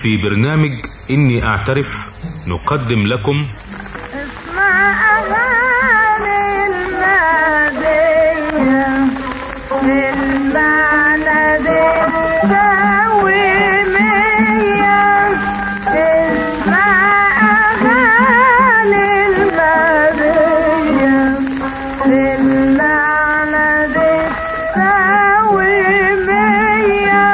في برنامج إني أعترف نقدم لكم اسمع أغاني المادية المعنى دي تساوي مية اسمع أغاني المادية المعنى دي تساوي مية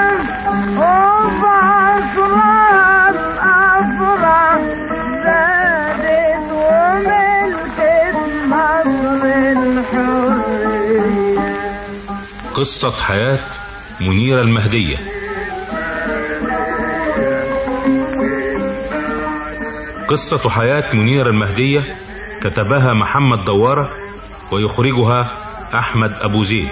وبأسرار أفراح زادت وملكت مصر الحرية قصة حياة منيرة المهدية قصة حياة منيرة المهدية كتبها محمد دوارة ويخرجها أحمد أبو زيد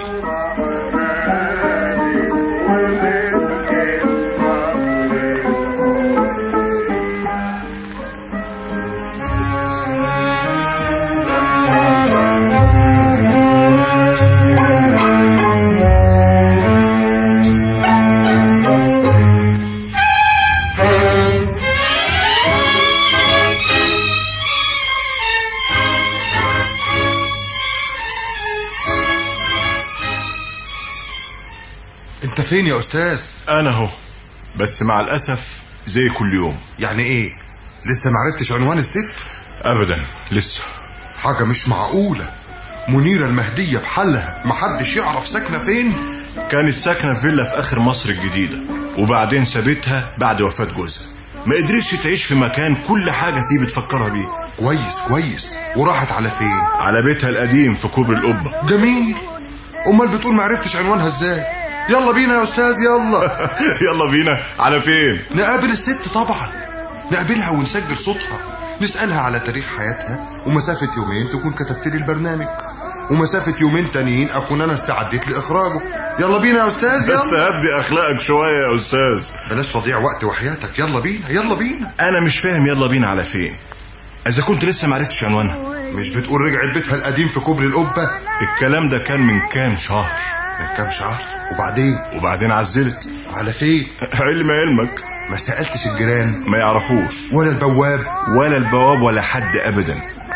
انت فين يا استاذ انا اهو بس مع الاسف زي كل يوم يعني ايه لسه معرفتش عنوان الست ابدا لسه حاجة مش معقولة منيرة المهدية بحالها محدش يعرف ساكنة فين كانت ساكنه في فيلا في اخر مصر الجديده وبعدين سابتها بعد وفاه جوزها ما قدرتش تعيش في مكان كل حاجه فيه بتفكرها بيه كويس كويس وراحت على فين على بيتها القديم في كوبري القبه جميل امال بتقول معرفتش عنوانها ازاي يلا بينا يا استاذ يلا يلا بينا على فين نقابل الست طبعا نقابلها ونسجل صوتها نسألها على تاريخ حياتها ومسافة يومين تكون كتبت لي البرنامج ومسافة يومين تانيين أكون أنا استعديت لإخراجه يلا بينا يا أستاذ بس يلا هدي اخلاقك شويه يا استاذ بلاش تضيع وقت وحياتك يلا بينا يلا بينا انا مش فاهم يلا بينا على فين اذا كنت لسه معرفتش عنوانها مش بتقول رجعت بيتها القديم في كوبري القبة الكلام ده كان من كام شهر من كام شهر وبعدين وبعدين عزلت على فين علم علمك ما سألتش الجيران ما يعرفوش ولا البواب ولا البواب ولا حد ابدا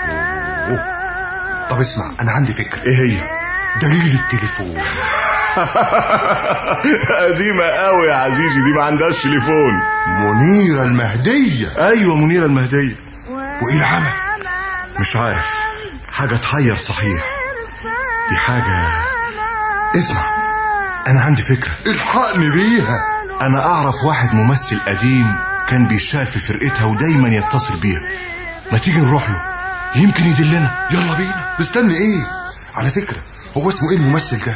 طب اسمع أنا عندي فكرة ايه هي دليل التليفون قديمة قوي يا عزيزي دي ما عندهاش تليفون منيرة المهدية ايوه منيرة المهدية وإيه العمل مش عارف حاجة تحير صحيح دي حاجة اسمع انا عندي فكرة الحقني بيها انا اعرف واحد ممثل قديم كان بيشتغل في فرقتها ودايما يتصل بيها ما تيجي نروح له يمكن يدلنا يلا بينا مستني ايه على فكرة هو اسمه ايه الممثل ده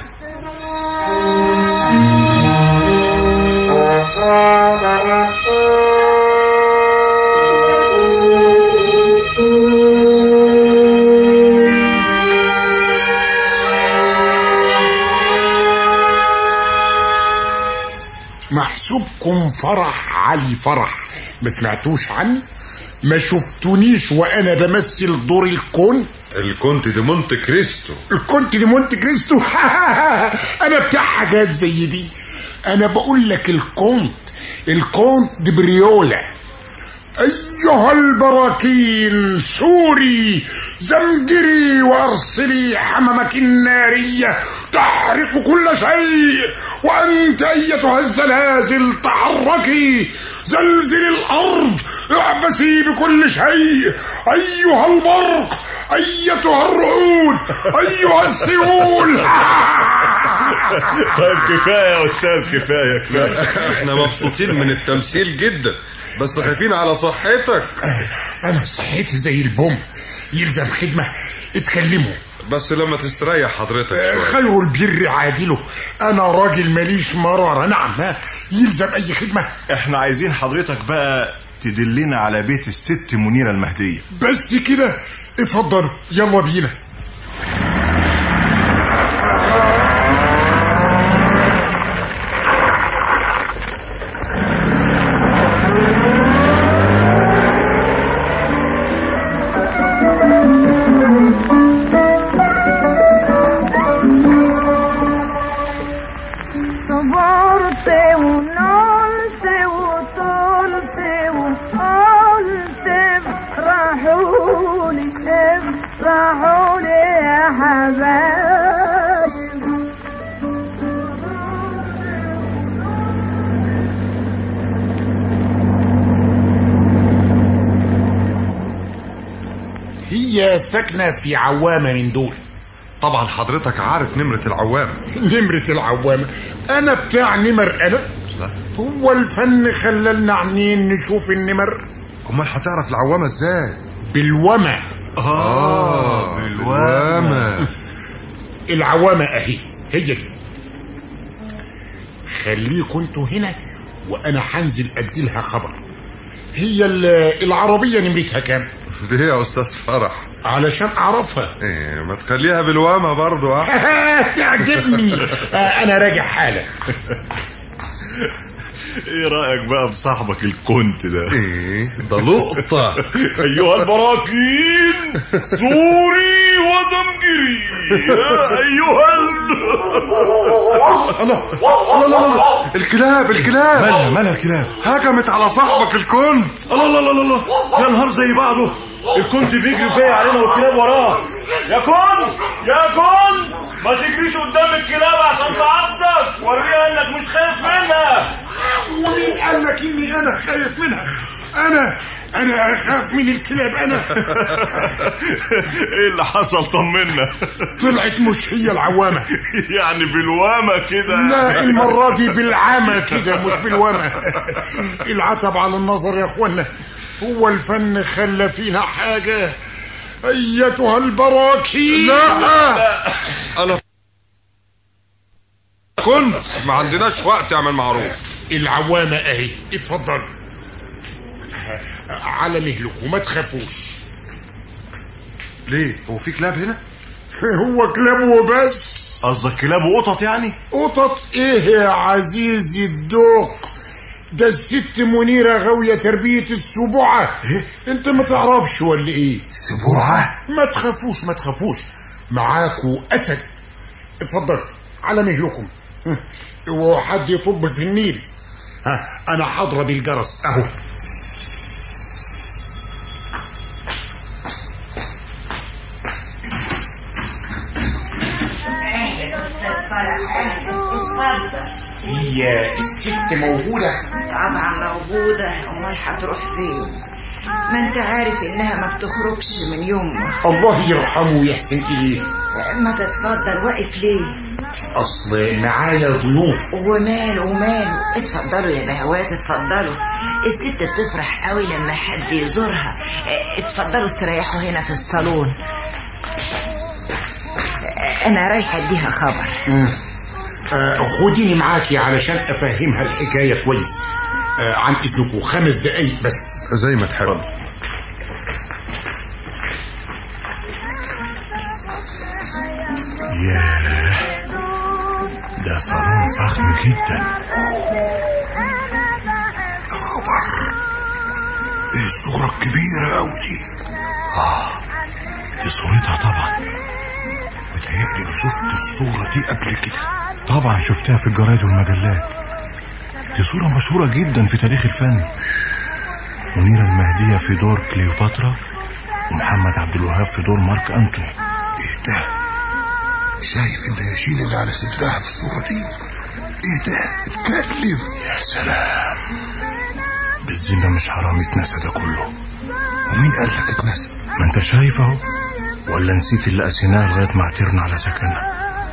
محسوبكم فرح علي فرح ما سمعتوش عني ما شفتونيش وانا بمثل دور الكونت الكونت دي مونت كريستو الكونت دي مونت كريستو انا بتاع حاجات زي دي انا بقول لك الكونت الكونت دي بريولا ايها البراكين سوري زمجري وارسلي حممك الناريه تحرق كل شيء وانت ايتها الزلازل تحركي زلزل الارض اعبسي بكل شيء ايها البرق ايتها الرعود ايها السيول طيب كفاية يا استاذ كفاية كفاية احنا مبسوطين من التمثيل جدا بس خايفين على صحتك انا صحتي زي البوم يلزم خدمه اتكلموا بس لما تستريح حضرتك شوية خير البر عادله انا راجل ماليش مرارة نعم ها يلزم اي خدمة احنا عايزين حضرتك بقى تدلنا على بيت الست منيرة المهدية بس كده اتفضلوا يلا بينا صبرت ونلت وطلت هي ساكنة في عوامة من دول طبعا حضرتك عارف نمرة العوام نمرة العوامة أنا بتاع نمر أنا هو الفن خللنا عنين نشوف النمر امال هتعرف العوامة ازاي بالومة اه بالوامة العوامة أهي هي دي خليكوا انتوا هنا وأنا هنزل أديلها خبر هي ال- العربية نمرتها كام ليه يا استاذ فرح علشان أعرفها ايه ما تخليها بالوامة برضو ها تعجبني آه، أنا راجع حالا ايه رايك بقى بصاحبك الكونت ده ايه ده لقطة ايها البراكين سوري وزمجري يا ايها ال... لا لا لا الكلاب الكلاب مالها مالها الكلاب هجمت على صاحبك الكنت الله الله الله الله يا نهار زي بعضه الكونت بيجري فيا علينا والكلاب وراه يا كونت يا كونت ما تجريش قدام الكلاب عشان تعضك وريها انك مش خايف منها ومين قال لك إني أنا خايف منها أنا أنا أخاف من الكلاب أنا ايه اللي حصل طمنا طلعت مش هي العوامة يعني بالوامة كده لا المرة دي بالعامة كده مش بالوامة العتب على النظر يا اخوانا هو الفن خلى فينا حاجة أيتها البراكين لا انا كنت ما عندناش وقت اعمل معروف العوامة أهي اتفضل على مهلك وما تخافوش ليه هو في كلاب هنا هو كلاب وبس قصدك كلاب وقطط يعني قطط ايه يا عزيزي الدوق ده الست منيرة غاوية تربية السبوعة انت ما تعرفش ولا ايه سبوعة ما تخافوش ما تخافوش معاكوا اسد اتفضل على مهلكم ها، اوعوا حد يطب في النيل ها انا هضرب الجرس اهو اهلا استاذ فرح اهلا اتفضل هي الست موجودة طبعا موجودة امال هتروح فين ما انت عارف انها ما بتخرجش من يومها الله يرحمه ويحسن اليه ما تتفضل واقف ليه اصل معايا ضيوف وماله وماله اتفضلوا يا بهوات اتفضلوا الست بتفرح قوي لما حد يزورها اه، اتفضلوا استريحوا هنا في الصالون اه، انا رايحه اديها خبر آه خديني معاكي علشان افهمها الحكاية كويس آه عن اذنكم خمس دقايق بس زي ما تحب ياه ده صالون فخم جدا خبر ايه الصورة الكبيرة قوي دي دي صورتها طبعا متهيألي انا شفت الصورة دي قبل كده طبعا شفتها في الجرايد والمجلات دي صورة مشهورة جدا في تاريخ الفن منيرة المهدية في دور كليوباترا ومحمد عبد الوهاب في دور مارك أنتوني ايه ده شايف النياشين اللي على صدرها في الصورة دي ايه ده اتكلم يا سلام بالزنا مش حرام يتنسى ده كله ومين قال لك اتنسى ما انت شايف اهو ولا نسيت اللي قسيناه لغاية ما عترنا على سكنها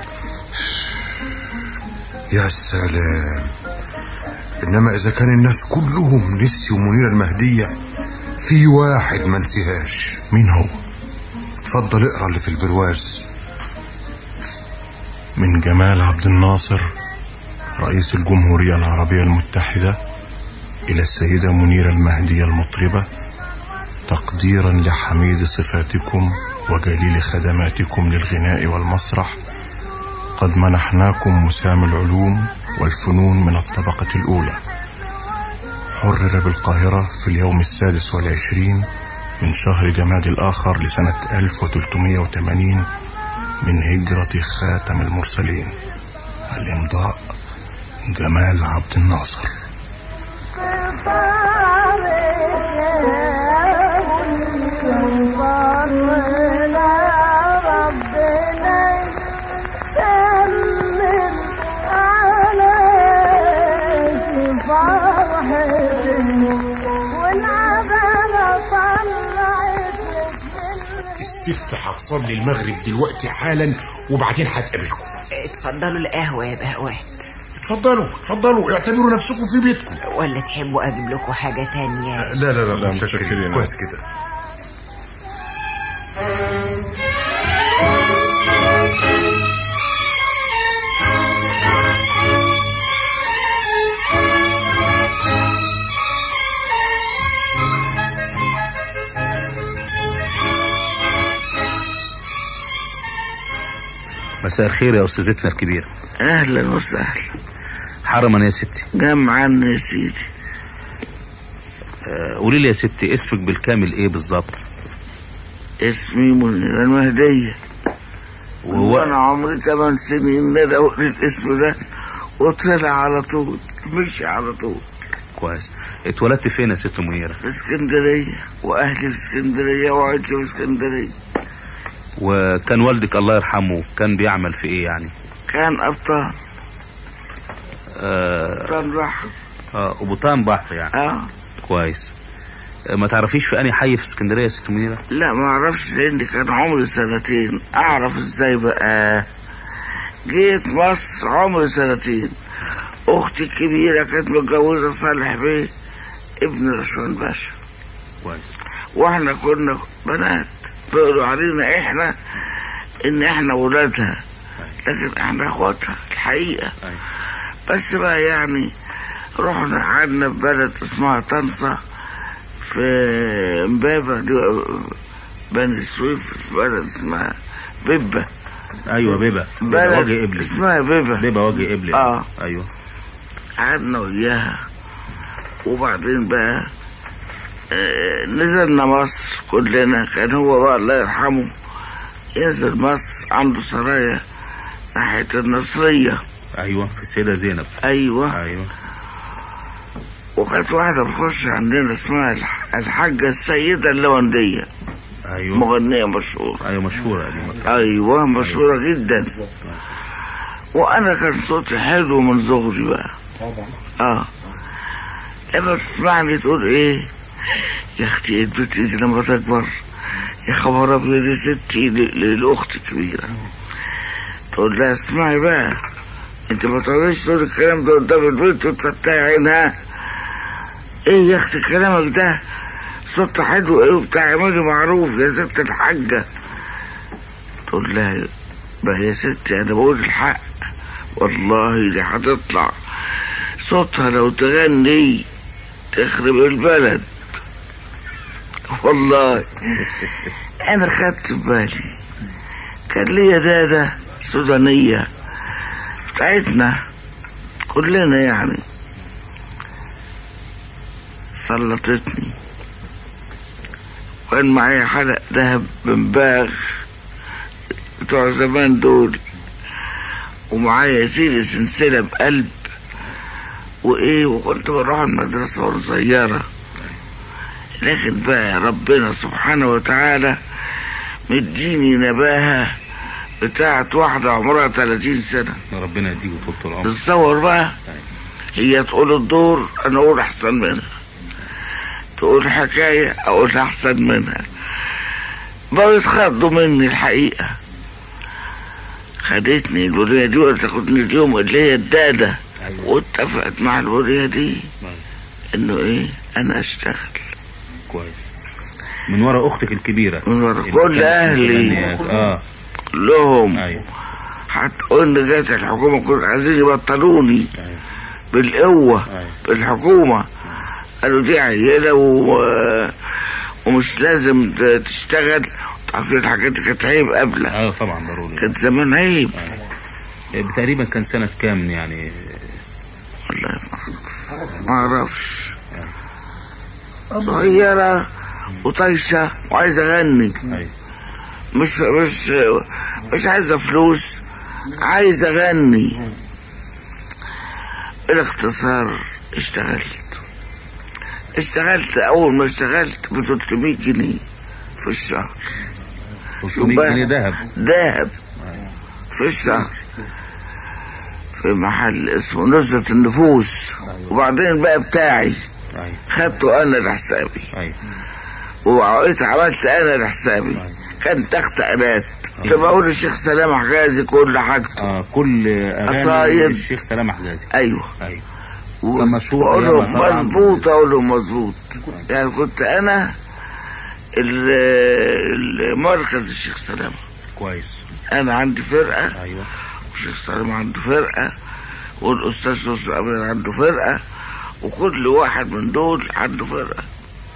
يا سلام انما اذا كان الناس كلهم نسيوا منيرة المهدية في واحد ما نسيهاش مين هو اتفضل اقرا اللي في البرواز من جمال عبد الناصر رئيس الجمهورية العربية المتحدة إلى السيدة منيرة المهدية المطربة تقديرا لحميد صفاتكم وجليل خدماتكم للغناء والمسرح قد منحناكم مسام العلوم والفنون من الطبقة الأولى حرر بالقاهرة في اليوم السادس والعشرين من شهر جماد الآخر لسنة 1380 من هجرة خاتم المرسلين الإمضاء جمال عبد الناصر الست هتصلي المغرب دلوقتي حالا وبعدين هتقابلكم اتفضلوا القهوة يا بهوات اتفضلوا اتفضلوا اعتبروا نفسكم في بيتكم ولا تحبوا اجيب لكم حاجة تانية لا لا لا, لا، متشكرين متشكرين. كويس كده مساء الخير يا استاذتنا الكبيره اهلا وسهلا حرما يا ستي جمعا يا سيدي آه، قولي لي يا ستي اسمك بالكامل ايه بالظبط اسمي منير المهدية وهو وانا عمري 8 سنين ندقوا الاسم ده وطلع على طول مشي على طول كويس اتولدت فين يا ست منيره في اسكندرية واهلي في اسكندرية وعيلتي في اسكندرية وكان والدك الله يرحمه كان بيعمل في ايه يعني كان ابطال آه ابطال بحر اه قبطان بحر يعني اه كويس آه، ما تعرفيش في انهي حي في اسكندريه يا ست منيره لا ما اعرفش لان كان عمري سنتين اعرف ازاي بقى جيت مصر عمري سنتين اختي الكبيرة كانت متجوزة صالح بيه ابن رشوان باشا كويس واحنا كنا بنات بيقولوا علينا احنا ان احنا ولادها لكن احنا اخواتها الحقيقة أيوة. بس بقى يعني رحنا قعدنا في بلد اسمها طنطا في امبابة دي بني سويف في بلد اسمها ببة ايوه بيبا بيبا بلد وجه قبلي اسمها ببة بيبا وجه قبلي آه. ايوه قعدنا وياها وبعدين بقى آه، نزلنا مصر كلنا كان هو بقى الله يرحمه ينزل مصر عنده سرايا ناحية النصرية ايوه في السيده زينب أيوة ايوه وكانت واحدة بتخش عندنا اسمها الح- الحاجة السيدة اللوندية ايوه مغنية مشهورة ايوه مشهوره دي أيوة مشهورة جدا وأنا كان صوتي حلو من صغري بقى اه لما تسمعني تقول ايه يا اختي ايه البنت دي لما تكبر يا خبر ابيض يا ستي ل- للاخت الكبيره تقول لها اسمعي بقى انت ما تقوليش تقول الكلام ده قدام البنت وتفتحي عينها ايه يا اختي كلامك ده صوتها حلو ايه وبتاع اعملي معروف يا ست الحاجه تقول لها بقى يا ستي انا بقول الحق والله دي هتطلع صوتها لو تغني تخرب البلد والله انا خدت في بالي كان ليا دادة سودانية بتاعتنا كلنا يعني سلطتني كان معايا حلق ذهب من باغ بتوع زمان دول ومعايا يا سيدي سلسلة بقلب وايه وكنت بروح المدرسة وانا صغيرة لكن بقى ربنا سبحانه وتعالى مديني نباهة بتاعت واحدة عمرها 30 سنة ربنا يديك طول العمر تتصور بقى هي تقول الدور انا اقول احسن منها تقول حكاية اقول احسن منها بقوا يتخضوا مني الحقيقة خدتني الولية دي ولا تاخدني اليوم اللي هي الدادة أيوة. واتفقت مع الولية دي انه ايه انا اشتغل كويس من ورا اختك الكبيره من ورا اللي كل كانت أهلي. مغنيات. اه كلهم ايوه هتقول لي جت الحكومة كنت عايزين يبطلوني أيوة. بالقوة أيوة. بالحكومة قالوا دي عيلة و... ومش لازم ت- تشتغل تعرفين الحاجات دي كانت عيب قبلها اه طبعا ضروري كانت زمان عيب آه، تقريبا كان سنه كام يعني والله ما اعرفش صغيرة وطايشة وعايزة اغني ايوه مش مش مش عايزة فلوس عايزة اغني بالاختصار اشتغلت اشتغلت اول ما اشتغلت ب 300 جنيه في الشهر 300 بقى. جنيه ذهب دهب في الشهر في محل اسمه نزهة النفوس وبعدين بقى بتاعي ايوه خدته انا لحسابي ايوه وبقيت عملت انا لحسابي كان تحت آلات كنت بقول الشيخ سلام حجازي كل حاجته اه كل اغاني قصايد. الشيخ سلام حجازي ايوه ايوه و- كان مشهور واقول أيامها لهم طبعاً. مظبوط اقول لهم مظبوط يعني كنت انا ال- المركز الشيخ سلام كويس انا عندي فرقه ايوه والشيخ سلام عنده فرقه والاستاذ نصر امين عنده فرقه وكل واحد من دول عنده فرقه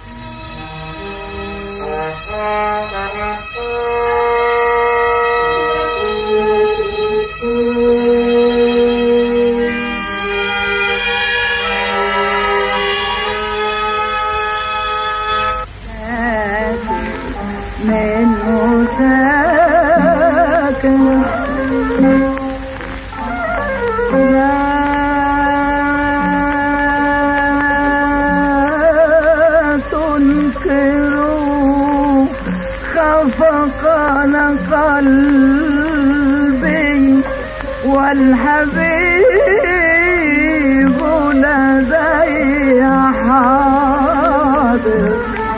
منه ساكن لا تنكروا خفق على قلبي والحبيب لدي حاضر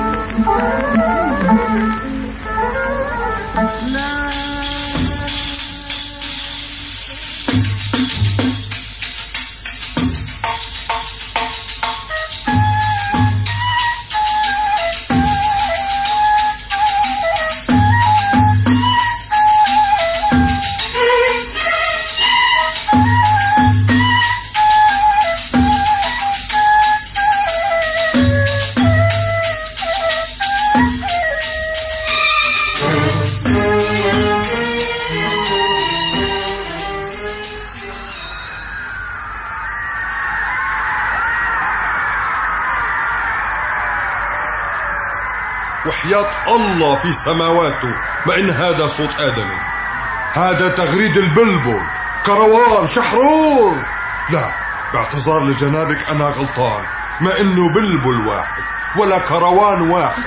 وحياة الله في سماواته ما إن هذا صوت آدمي هذا تغريد البلبل كروان شحرور لا باعتذار لجنابك أنا غلطان ما إنه بلبل واحد ولا كروان واحد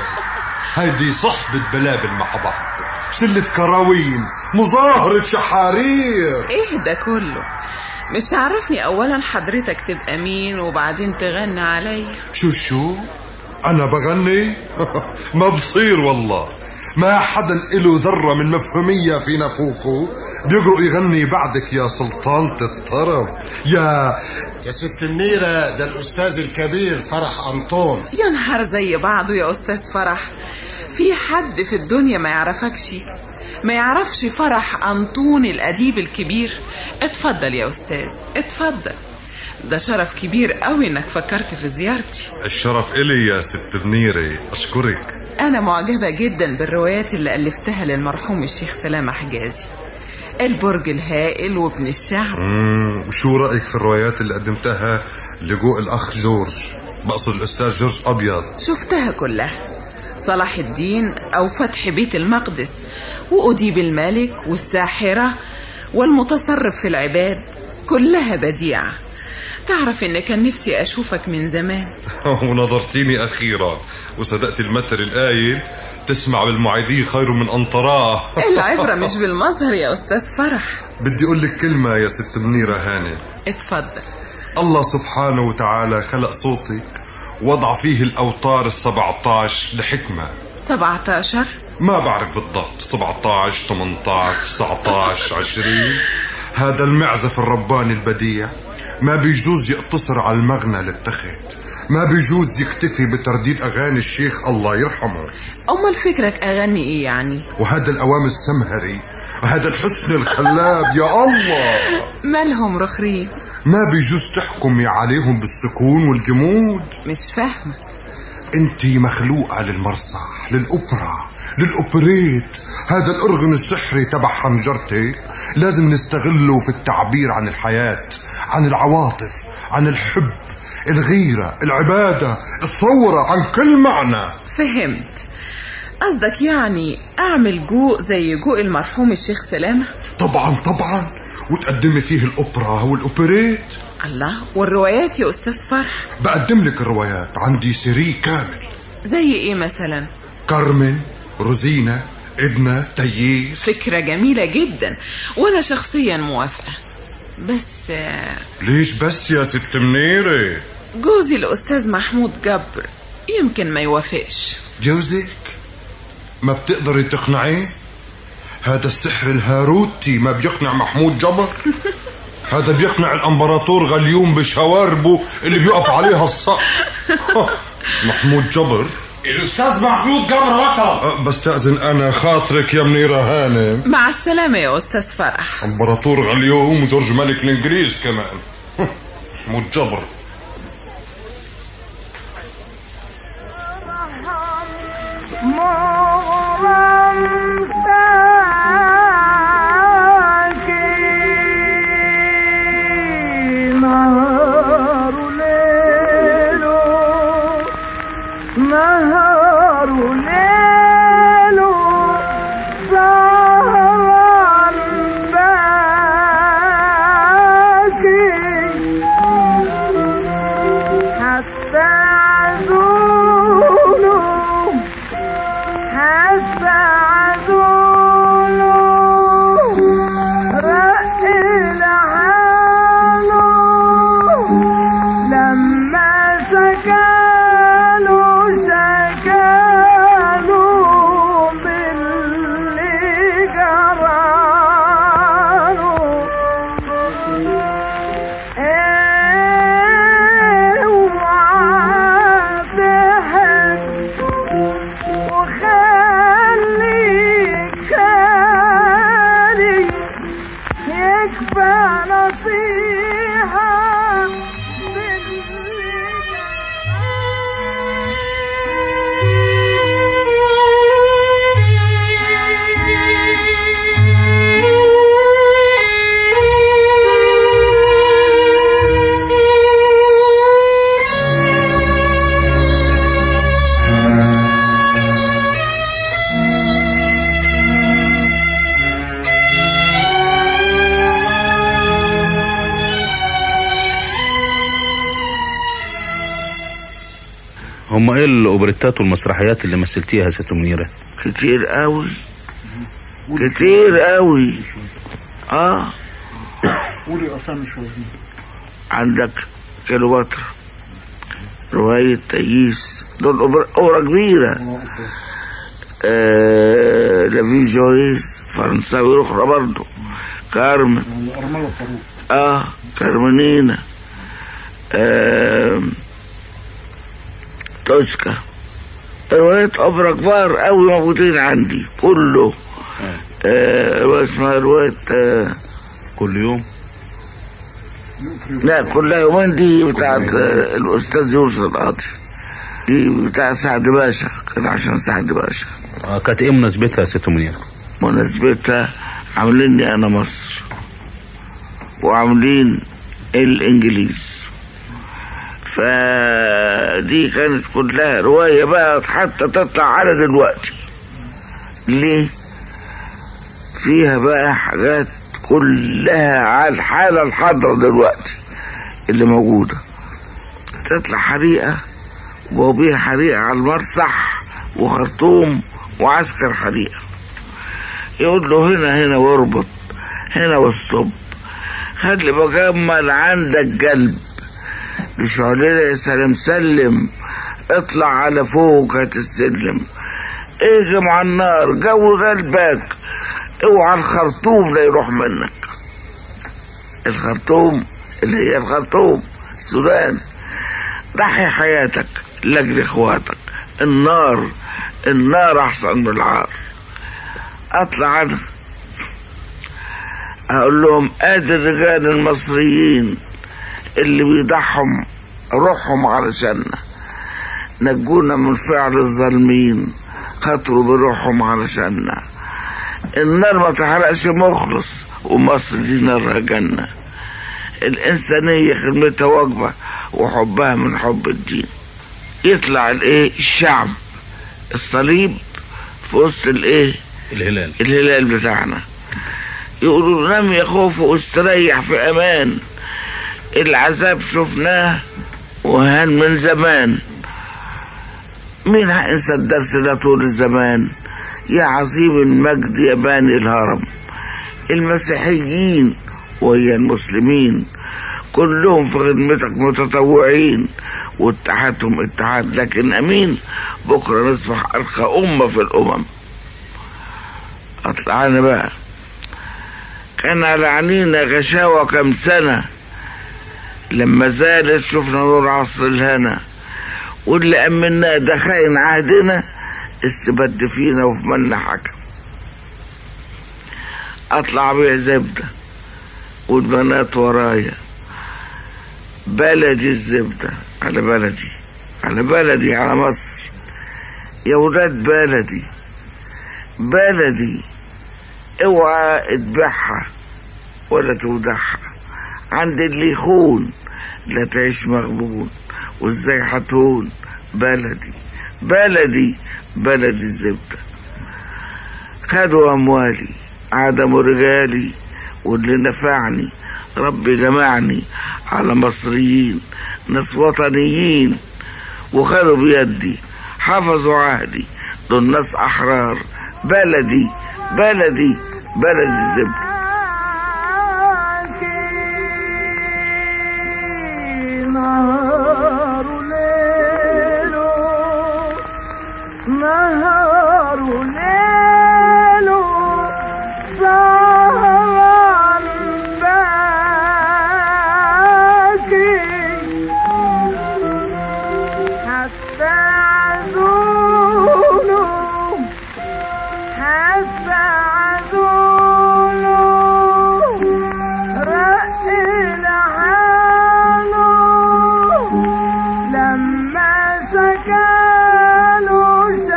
هيدي صحبة بلابل مع بعض شلة كراوين مظاهرة شحارير ايه ده كله مش عرفني اولا حضرتك تبقى مين وبعدين تغني عليا شو شو أنا بغني ما بصير والله ما حدا إله ذرة من مفهومية في نفوخه بيقرأ يغني بعدك يا سلطانة الطرب يا يا ست منيرة ده الأستاذ الكبير فرح أنطون يا نهار زي بعضه يا استاذ فرح في حد في الدنيا ما يعرفكش ما يعرفش فرح أنطون الأديب الكبير اتفضل يا أستاذ اتفضل ده شرف كبير قوي انك فكرت في زيارتي الشرف إلي يا ست منيرة أشكرك انا معجبة جدا بالروايات اللي ألفتها للمرحوم الشيخ سلامة حجازي البرج الهائل وابن الشعر مم، وشو رأيك في الروايات اللي قدمتها لجوء الأخ جورج بقصد الأستاذ جورج أبيض شفتها كلها صلاح الدين أو فتح بيت المقدس وأديب الملك والساحرة والمتصرف في العباد كلها بديعة تعرف إن كان نفسي أشوفك من زمان ونظرتيني أخيرا وصدقت المثل الآية تسمع بالمعيدية خير من أن تراه العبرة مش بالمظهر يا أستاذ فرح بدي أقول لك كلمة يا ست منيرة هاني اتفضل الله سبحانه وتعالى خلق صوتك وضع فيه الأوتار السبعة عشر لحكمة 17 ما بعرف بالضبط 17 18 19 20 هذا المعزف الرباني البديع ما بيجوز يقتصر على المغنى للتخت ما بيجوز يكتفي بترديد أغاني الشيخ الله يرحمه أمال فكرك أغني إيه يعني وهذا الأوام السمهري وهذا الحسن الخلاب يا الله مالهم رخرين ما بيجوز تحكمي عليهم بالسكون والجمود مش فاهمة انت مخلوقة للمرصح للأوبرا للأوبريت هذا الأرغن السحري تبع حنجرتك لازم نستغله في التعبير عن الحياة عن العواطف عن الحب الغيرة العبادة الثورة عن كل معنى فهمت قصدك يعني أعمل جوء زي جوء المرحوم الشيخ سلامة طبعا طبعا وتقدمي فيه الأوبرا والأوبريت الله والروايات يا أستاذ فرح بقدم لك الروايات عندي سيري كامل زي إيه مثلا كارمن روزينا إدنا تييس فكرة جميلة جدا وأنا شخصيا موافقة بس آه، ليش بس يا ست منيرة جوزي الأستاذ محمود جبر يمكن ما يوافقش جوزك ما بتقدري تقنعيه هذا السحر الهاروتي ما بيقنع محمود جبر هذا بيقنع الامبراطور غليوم بشواربه اللي بيقف عليها الصقر محمود جبر الاستاذ محمود جبر وصل أه، بستأذن انا خاطرك يا منيرة هانم مع السلامة يا أستاذ فرح امبراطور غليوم وجورج ملك الانجليز كمان محمود جبر مغرم ساكي نهار ليل نهار ليل سهران باكي حتى عزولوا حتى عزولوا رأي لحاله لما سكنوا سكنوا باللي جرالوا اوعى تحب وخليك خالي يكفى نصيحة هم ايه الاوبريتات والمسرحيات اللي مثلتيها يا ست منيره كتير قوي كتير قوي اه قولي اسامي شويه عندك كليوباترا رواية تاييس دول أوبرا أوبرا كبيرة آه لافي جويس فرنساوي أخرى برضه كارمن ارمله فاروق اه كارمنينا آه توسكا روايات أوبرا كبار قوي موجودين عندي كله آه رواية اسمها رواية آه كل يوم لا كلها يومين دي بتاعت آه، الأستاذ يوسف القاضي دي بتاعت سعد باشا كان عشان سعد باشا آه كانت ايه مناسبتها يا ست منيره مناسبتها عامليني أنا مصر وعاملين الإنجليز فدي كانت كلها رواية بقى حتى تطلع على دلوقتي ليه؟ فيها بقى حاجات كلها على الحالة الحاضرة دلوقتي اللي موجودة تطلع حريقة وبيها حريقة على المرصح وخرطوم وعسكر حريقة يقول له هنا هنا واربط هنا واستب خلي بجمل عندك قلب لشعلنا يا سلام سلم اطلع على فوق هات السلم اهجم على النار جو قلبك اوعى الخرطوم لا يروح منك الخرطوم اللي هي الخرطوم السودان ضحي حياتك لاجل اخواتك النار النار احسن من العار اطلع انا اقول لهم ادي الرجال المصريين اللي بيضحوا روحهم علشاننا نجونا من فعل الظالمين خاطروا بروحهم علشاننا النار ما تحرقش مخلص ومصر دي نارها جنة الإنسانية خدمتها وجبة وحبها من حب الدين يطلع الايه الشعب الصليب في وسط الايه الهلال الهلال بتاعنا يقولوا نام يا خوف واستريح في امان العذاب شفناه وهان من زمان مين هينسى الدرس ده طول الزمان يا عظيم المجد يا باني الهرم المسيحيين وهي المسلمين كلهم في خدمتك متطوعين واتحادهم اتحاد لكن امين بكره نصبح ارقى امه في الامم اطلع انا بقى كان على عينينا غشاوة كم سنة لما زالت شفنا نور عصر الهنا واللي أمنا ده خاين عهدنا استبد فينا وفي منا حكم أطلع بيع زبدة والبنات ورايا بلدي الزبدة على بلدي على بلدي على مصر يا ولاد بلدي بلدي اوعى تبيعها ولا تودعها عند اللي يخون لا تعيش مغبون وازاي هتهون بلدي بلدي بلدي الزبدة خدوا أموالي عدموا رجالي واللي نفعني ربي جمعني على مصريين ناس وطنيين وخدوا بيدي حفظوا عهدي دول ناس أحرار بلدي بلدي بلدي الزبدة نهار ليل نهار ليل سهران باكي حتى عزوله حتى عزوله رقل حاله لما سكانوا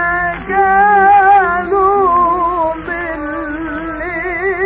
سكانوا باللي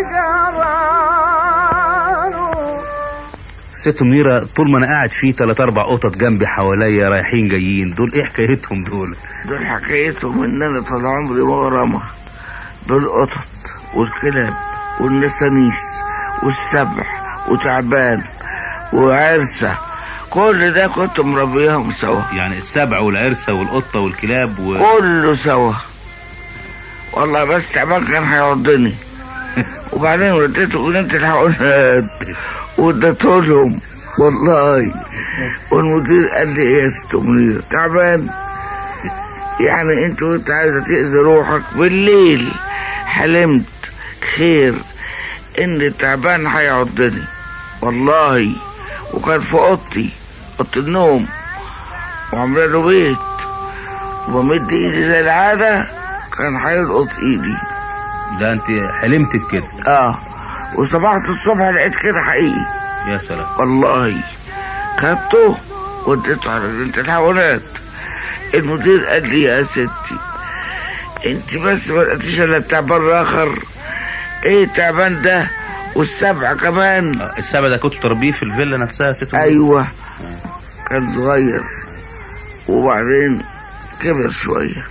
جراله ست منيرة طول ما انا قاعد فيه تلات اربع قطط جنبي حواليا رايحين جايين دول ايه حكايتهم دول دول حكايتهم ان انا طول عمري مغرمة بالقطط والكلاب والنسانيس والسبع وتعبان وعرسة كل ده كنت مربيهم سوا يعني السبع والعرسة والقطة والكلاب و... كله سوا والله بس تعبان كان هيعضني وبعدين وديته جنينة الحيوانات واديته لهم والله والمدير قال لي ايه يا ست منير تعبان يعني انت كنت عايزه تاذي روحك بالليل حلمت خير ان التعبان هيعضني والله وكان في اوضتي اوضه النوم وعامله له بيت وبمد ايدي زي العاده كان هيلقط ايدي ده انت حلمت بكده اه وصبحت الصبح لقيت كده حقيقي يا سلام والله خدته وديته على جنينة الحيوانات المدير قال لي يا ستي انت بس ما لقيتيش الا التعبان الاخر ايه التعبان ده والسبع كمان آه، السبع ده كنت تربيه في الفيلا نفسها يا ست منيرة؟ ايوه كان صغير وبعدين كبر شوية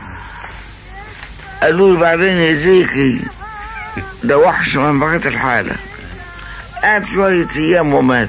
قالوا لي بعدين يا زيكي ده وحش من بقية الحالة قعد شوية أيام ومات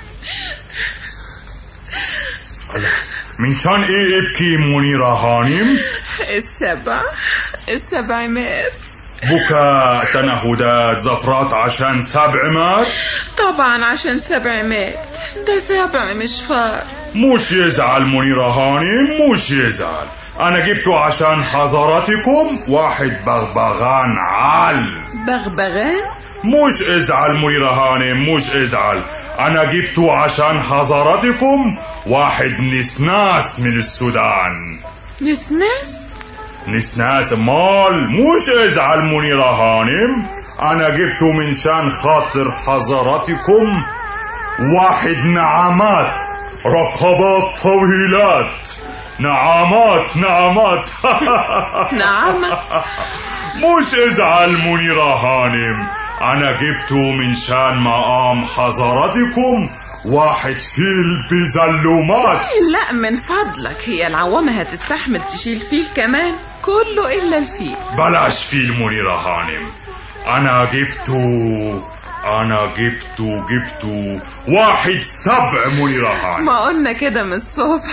من شان ايه ابكي منيرة هانم السبع السبع مات بكاء تنهدات زفرات عشان سبع مات طبعا عشان سبع مات ده سبع مش فار مش يزعل منيرة هانم مش يزعل انا جبته عشان حضراتكم واحد بغبغان عال بغبغان مش ازعل منيرة هانم مش ازعل انا جبته عشان حضراتكم واحد نسناس من السودان نسناس نسناس مال مش ازعل منيرة هانم انا جبته من شان خاطر حضراتكم واحد نعمات رقبات طويلات نعمات نعمات نعمة مش ازعل منيرة هانم انا جبته من شان مقام حضراتكم واحد فيل بزلومات لا من فضلك هي العوامة هتستحمل تشيل فيل كمان كله إلا الفيل بلاش فيل منيرة هانم انا جبته انا جبته جبته واحد سبع منيرة هانم ما قلنا كده من الصبح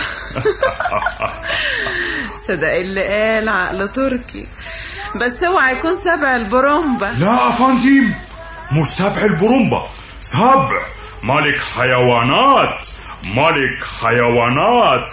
صدق اللي قال عقل تركي بس اوعى يكون سبع البرومبا لا افندم مش سبع البرومبا سبع ملك حيوانات ملك حيوانات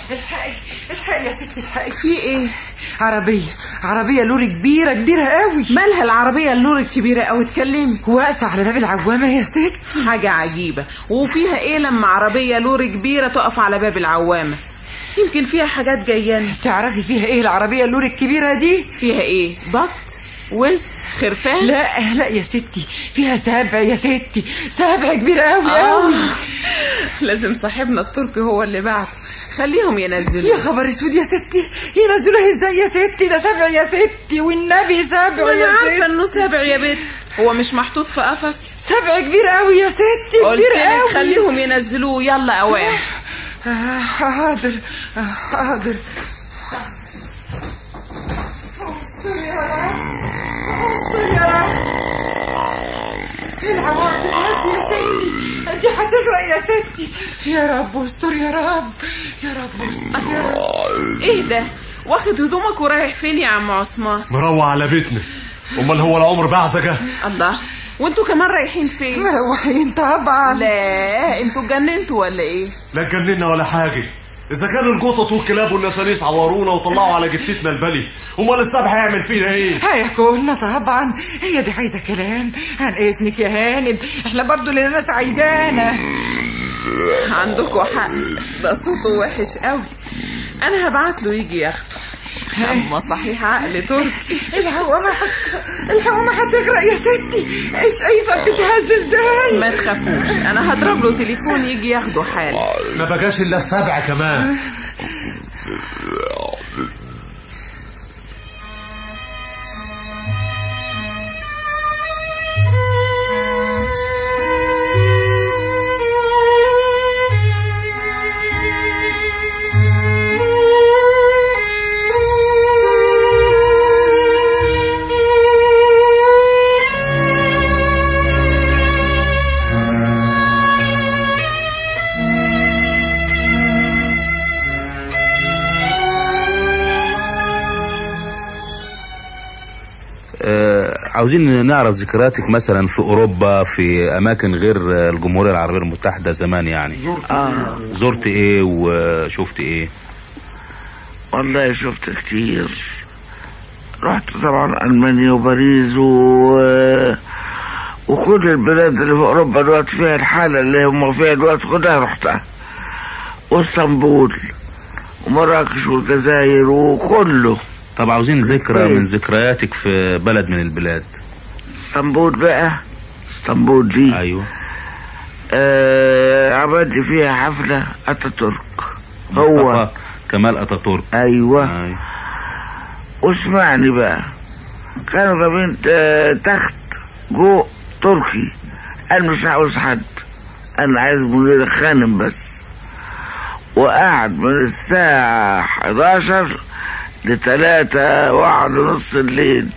الحقي الحقي يا ستي الحقي في ايه عربية عربية لوري كبيرة كبيرة قوي مالها العربية اللور الكبيرة قوي اتكلمي واقفة على باب العوامة يا ستي حاجة عجيبة وفيها ايه لما عربية لور كبيرة تقف على باب العوامة يمكن فيها حاجات جاياني تعرفي فيها ايه العربية اللوري الكبيرة دي فيها ايه بط وز خرفان لا لا يا ستي فيها سبع يا ستي سبع كبيرة قوي آه. قوي لازم صاحبنا التركي هو اللي بعته خليهم ينزلوا يا خبر اسود يا ستي ينزلوها ازاي يا ستي ده سبع يا ستي والنبي سبع انا يا عارفه ستي انه سابع يا بنت هو مش محطوط في قفص سبع كبير قوي يا ستي قلت كبير لك قوي خليهم ينزلوه يلا اوام آه، حاضر آه، حاضر استر يا رب استر يا رب العوام تنهز يا ستي انت هتغرق يا ستي يا رب استر يا رب يا رب استر يا رب ايه ده واخد هدومك ورايح فين يا عم عثمان مروع على بيتنا امال هو العمر بعزجه الله وانتوا كمان رايحين فين مروحين طبعا لا انتوا اتجننتوا ولا ايه لا اتجننا ولا حاجه اذا كانوا القطط والكلاب والنسانيس عورونا وطلعوا على جتتنا البلي امال السبع هيعمل فينا ايه هياكلنا طبعا هي دي عايزه كلام عن اذنك يا هانم احنا برضو اللي الناس عايزانا عندكوا حق ده صوته وحش قوي انا هبعت له يجي ياخده اما صحيح عقل تركي العوامة هت... العوامة هتغرق يا ستي ايش شايفة بتتهز ازاي ما تخافوش انا هضرب له تليفون يجي ياخده حالا ما بقاش الا السبع كمان آه، عاوزين نعرف ذكرياتك مثلا في اوروبا في اماكن غير آه، الجمهوريه العربيه المتحده زمان يعني اه زرت ايه وشفت ايه والله شفت كتير رحت طبعا المانيا وباريس و... وكل البلاد اللي في اوروبا دلوقتي فيها الحاله اللي هم فيها دلوقتي كلها رحتها واسطنبول ومراكش والجزائر وكله طب عاوزين ذكرى من ذكرياتك في بلد من البلاد اسطنبول بقى اسطنبول دي ايوه آه عملت فيها حفله اتاتورك هو مصطفى كمال اتاتورك ايوه أيوة. واسمعني بقى كانوا جايبين آه، تخت جو تركي قال مش عاوز حد انا عايز منير خانم بس وقعد من الساعة 11 لتلاتة واحد ونص الليل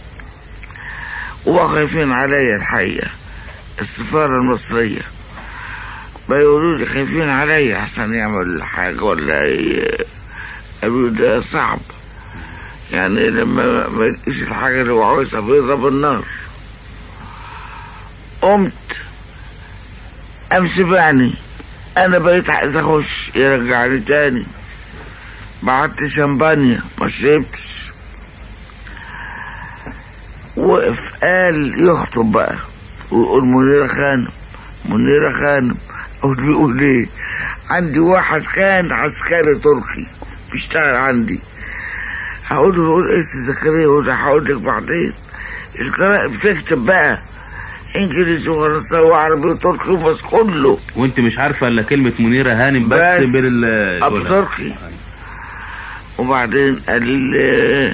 وخايفين عليا الحقيقة السفارة المصرية بيقولوا لي خايفين عليا عشان يعمل حاجة ولا ي- قالوا لي ده صعب يعني لما ما يلقيش الحاجة اللي هو عاوزها بيضرب النار قمت قام سبعني انا بقيت عايز اخش يرجعني تاني بعت شمبانيا ما شربتش وقف قال يخطب بقى ويقول منيرة خانم منيرة خانم اقول بيقول ايه عندي واحد كان عسكري تركي بيشتغل عندي هقول له بيقول ايه سي زكريا يقول له هقول لك بعدين القراءة بتكتب بقى انجليزي وفرنساوي وعربي وتركي وبس كله وانت مش عارفه الا كلمه منيره هانم بس, بس. بال ابو تركي وبعدين قال لي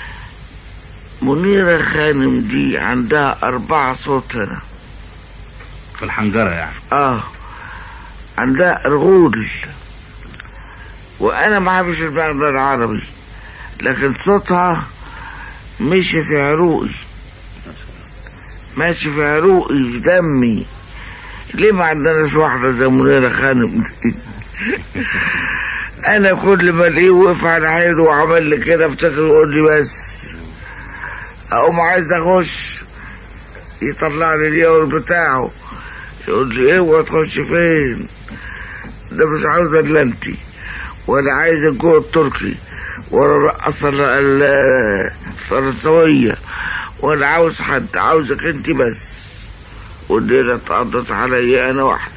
منيرة خانم دي عندها أربعة صوت هنا في الحنجره يعني اه عندها رغول وانا ما بحبش البلد العربي لكن صوتها مشي في عروقي ماشي في عروقي في دمي ليه ما عندناش واحدة زي منيرة خانم دي انا كل ما الاقيه وقف على حيله وعمل لي كده افتكر يقول لي بس اقوم عايز اخش يطلع لي اليور بتاعه يقول لي ايه وتخش فين ده مش عاوز الا انت ولا عايز الجو التركي ولا الرقصة ال- ال- الفرنسوية ولا عاوز حد عاوزك انت بس والليلة اتقضت عليا انا واحد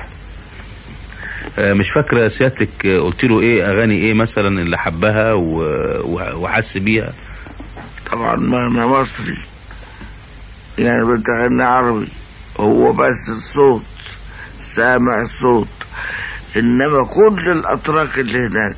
آه، مش فاكرة سيادتك آه، قلت له ايه اغاني ايه مثلا اللي حبها و- و- وحس بيها طبعا ما انا مصري يعني بتغني عربي هو بس الصوت سامع الصوت انما كل الاتراك اللي هناك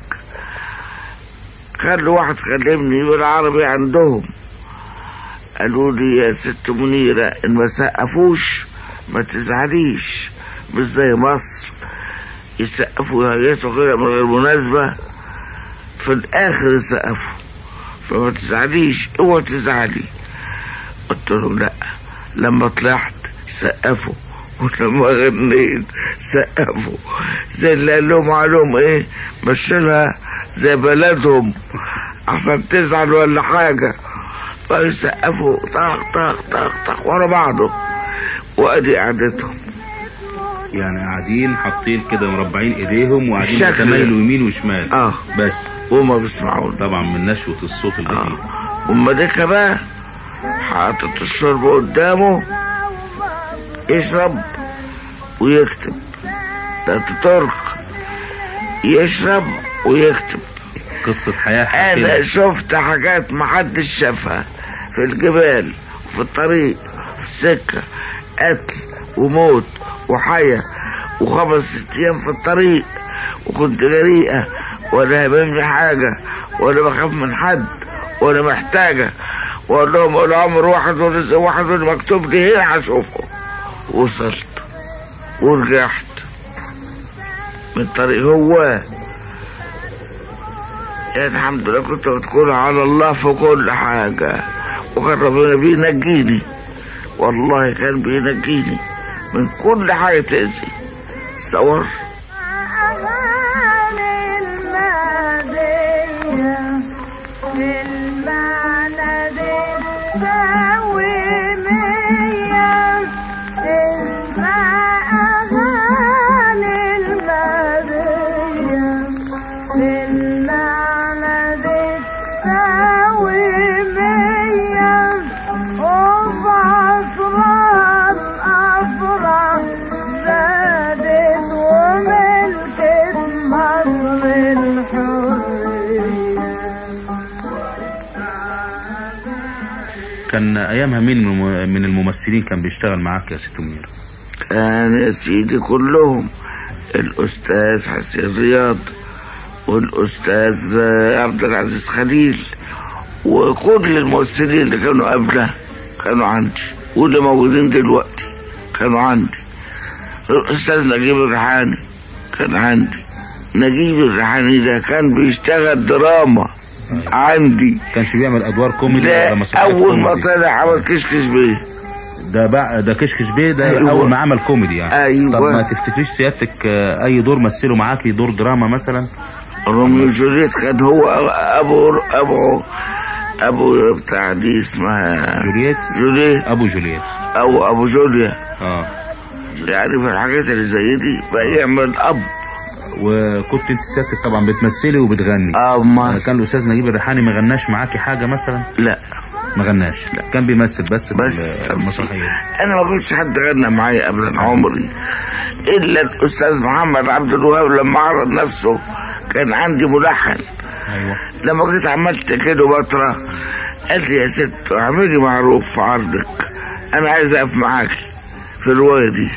خلوا واحد كلمني بالعربي عندهم قالوا لي يا ست منيرة ان ما سقفوش ما تزعليش مش زي مصر يسقفوا يهيسوا كده من غير مناسبة في الاخر يسقفوا فما تزعليش اوعى تزعلي قلت لهم لا لما طلعت سقفوا ولما غنيت سقفوا زي اللي قال لهم عليهم ايه مشيلها زي بلدهم عشان تزعل ولا حاجة فيسقفوا طخ طخ طخ طخ ورا بعضه وادي قعدتهم يعني قاعدين حاطين كده مربعين ايديهم وقاعدين الشكل. يتمايلوا يمين وشمال اه بس وما بيسمعون طبعا من نشوة الصوت الجميل وما ده بقى حاطط الشرب قدامه يشرب ويكتب ده ترك يشرب ويكتب قصة حياة انا حكيمة. شفت حاجات محدش شافها في الجبال في الطريق في السكة قتل وموت وحياة وخمس ست ايام في الطريق وكنت جريئة ولا هممني حاجة ولا بخاف من حد ولا محتاجة واقول لهم العمر واحد ورزق واحد واللي مكتوب لي هنا هشوفه وصلت ورجعت من طريق هو يعني الحمد لله كنت بتقول على الله في كل حاجة وكان ربنا بينجيني والله كان بينجيني من كل حاجة تأذي تصور كان ايامها مين من من الممثلين كان بيشتغل معاك يا ست منير كان يا سيدي كلهم الأستاذ حسين رياض والأستاذ عبد العزيز خليل وكل الممثلين اللي كانوا قبله كانوا عندي واللي موجودين دلوقتي كانوا عندي الأستاذ نجيب الريحاني كان عندي نجيب الريحاني ده كان بيشتغل دراما عندي كانش بيعمل ادوار كوميدي لا ولا مسرحيات أول ما كوميدي؟ طلع عمل كشكش بيه ده بقى ده كشكش بيه ده أيوة. اول ما عمل كوميدي يعني أيوة. طب ما تفتكريش سيادتك آه، اي دور مثله معاكي دور دراما مثلا روميو جولييت كان هو ابو ابو ابو بتاع دي اسمها جولييت جولييت ابو جولييت او ابو جوليا اه يعني في الحاجات اللي زي دي بقى يعمل اب وكنت انت سيادتك طبعا بتمثلي وبتغني اه ما كان الاستاذ نجيب الريحاني ما غناش معاكي حاجه مثلا لا ما غناش لا. كان بيمثل بس بس في المسرحيه انا ما كنتش حد غنى معايا ابدا عمري الا الاستاذ محمد عبد الوهاب لما عرض نفسه كان عندي ملحن ايوه لما جيت عملت كده بطرة قال لي يا ست اعملي معروف في عرضك انا عايز اقف معاكي في الرواية دي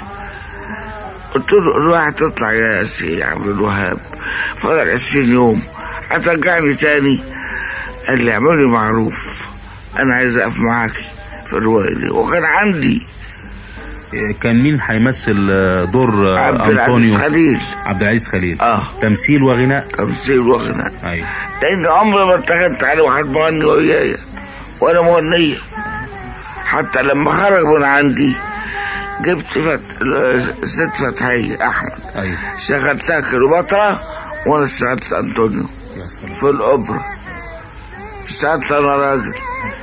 قلت له الرواية هتطلع يا سي عبد الوهاب فضل عشرين يوم هترجعني تاني قال لي اعملي معروف انا عايز اقف معاكي في الرواية دي وكان عندي كان مين هيمثل آه، دور آه، عبد العزيز انطونيو خليل عبد العزيز خليل اه تمثيل وغناء تمثيل وغناء ايوه لان عمري ما اتخذت عليه واحد مغني ويايا ولا مغنية حتى لما خرج من عندي جبت فت... ست فتحية احمد ايوه شغلتها كليوباترا وانا اشتغلت انطونيو في الاوبرا اشتغلت انا راجل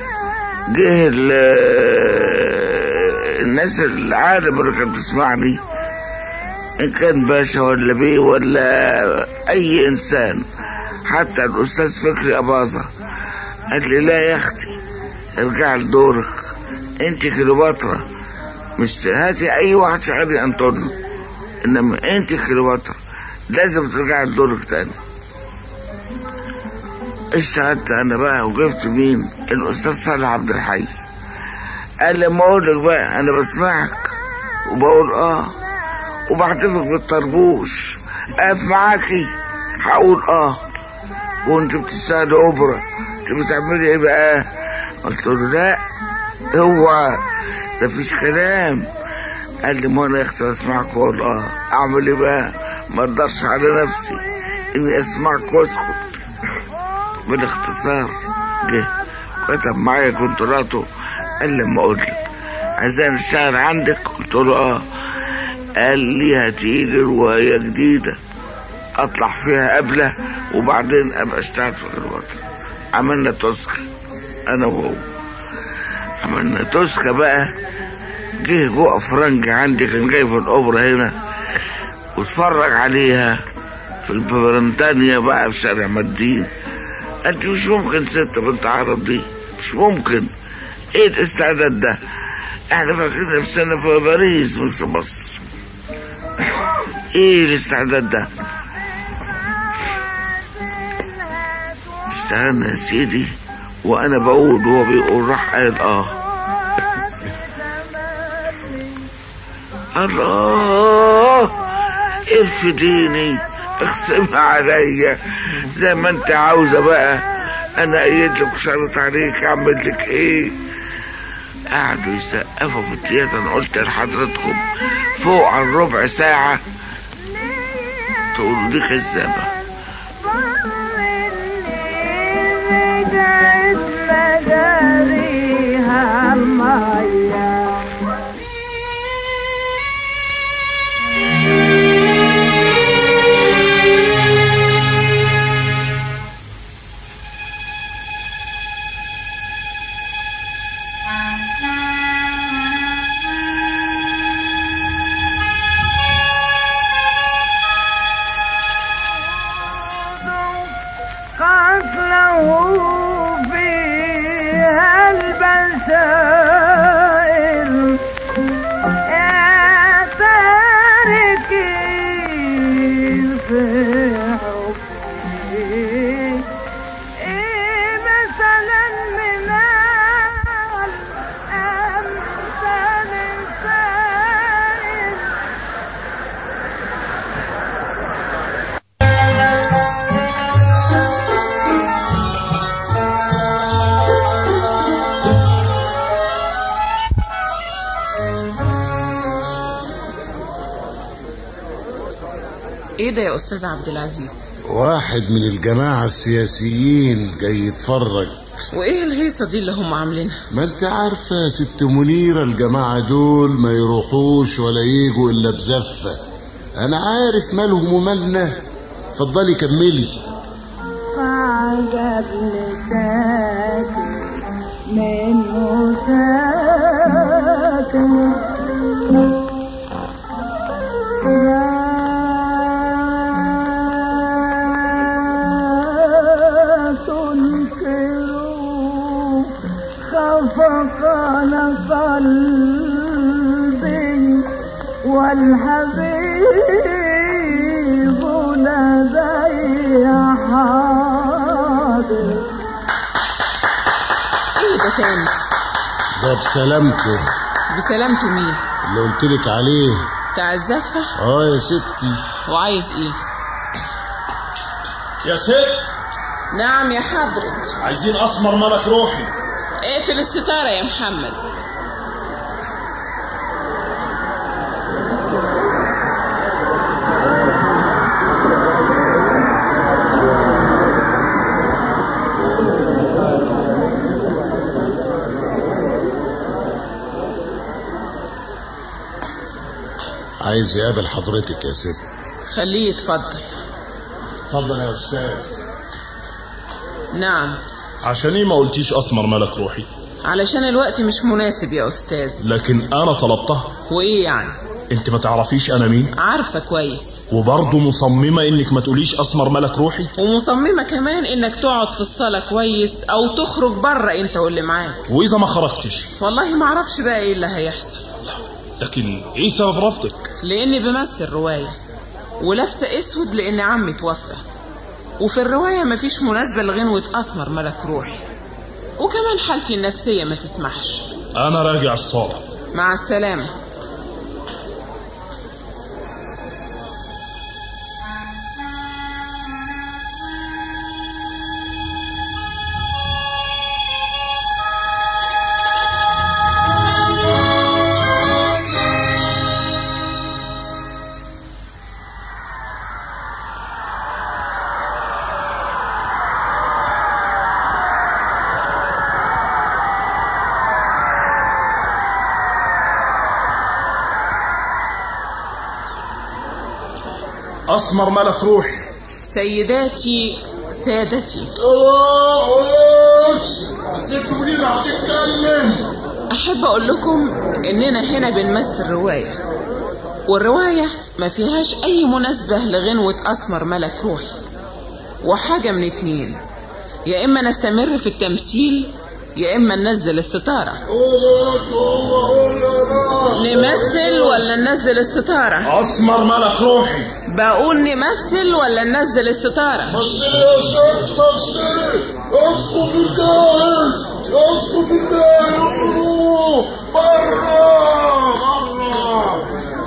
جه ال- الناس العالم اللي كانت تسمعني إن كان باشا ولا بيه ولا أي إنسان حتى الأستاذ فكري أباظة قال لي لا يا أختي ارجع لدورك أنت كليوباترا مش هاتي أي واحد شعري أنطونيو إنما أنت كليوباترا لازم ترجع لدورك تاني اشتغلت أنا بقى وجبت مين الأستاذ صالح عبد الحي قال لي ما أقول لك بقى أنا بسمعك وبقول آه وبحتفظ بالطربوش اقف معاكي هقول اه وانت بتشتغلي اوبرا انت بتعملي ايه بقى قلت له لا اوعى ده فيش كلام قال لي ما انا يا اختي بسمعك واقول اه اعمل ايه بقى ما اقدرش على نفسي اني اسمعك واسكت بالاختصار جه كتب معايا كونتراته قال لي اما اقول لك عايزاني اشتغل عندك قلت له اه قال لي هتيجي رواية جديدة اطلع فيها قبله وبعدين ابقى اشتغل في الوطن عملنا توسكا انا وهو عملنا توسكا بقى جه جوه فرنجي عندي كان جاي في الاوبرا هنا واتفرج عليها في البرنتانيا بقى في شارع مدين انت مش ممكن ست بنت عرب دي مش ممكن ايه الاستعداد ده احنا فاكرين نفسنا في باريس مش في مصر ايه الاستعداد ده اشتغلنا يا سيدي وانا بقول وهو بيقول راح قال اه الله ارفديني اقسمها عليا زي ما انت عاوزه بقى انا قايل لك وشرط عليك اعمل لك ايه قعدوا يسقفوا في التياتر انا قلت لحضرتكم فوق عن ربع ساعة تقولوا دي كذابة رجعت مجاريها مية قتله فيها البشائر يا تاركين في حبه إيه مثلا من الأمثال السائر ايه ده يا استاذ عبد العزيز واحد من الجماعة السياسيين جاي يتفرج وايه الهيصه دي اللي هم عاملينها ما انت عارفة يا ست منيرة الجماعة دول ما يروحوش ولا يجوا الا بزفة انا عارف مالهم ومالنا اتفضلي كملي عجب لساكن منه ساكن لا تنكروا خفقان قلبي والحبيب لدي حاضر ايه ده تاني ده بسلامته بسلامته مين اللي قلتلك عليه بتاع الزفه اه يا ستي وعايز ايه يا ست نعم يا حضرة عايزين اسمر ملك روحي اقفل الستاره يا محمد عايز يقابل حضرتك يا ست خليه يتفضل اتفضل يا استاذ نعم عشان ايه ما قلتيش اسمر ملك روحي علشان الوقت مش مناسب يا استاذ لكن انا طلبتها وايه يعني انت ما تعرفيش انا مين عارفة كويس وبرضه مصممة انك ما تقوليش اسمر ملك روحي ومصممة كمان انك تقعد في الصالة كويس او تخرج بره انت واللي معاك واذا ما خرجتش والله ما اعرفش بقى ايه اللي هيحصل لكن ايه سبب رفضك لاني بمثل رواية ولابسة اسود لان عمي توفى وفي الرواية مفيش مناسبة لغنوة اسمر ملك روحي وكمان حالتي النفسية ما تسمحش انا راجع الصالة مع السلامة اسمر ملك روحي سيداتي سادتي الست منيرة هتتكلم أحب أقول لكم إننا هنا بنمثل رواية والرواية ما فيهاش أي مناسبة لغنوة أسمر ملك روحي وحاجة من اتنين يا إما نستمر في التمثيل يا إما ننزل الستارة نمثل ولا ننزل الستارة اسمر ملك روحي بقول نمثل ولا ننزل الستارة مثلي يا ست مثلي اسقط الجاهز اسقط الجاهز برا برا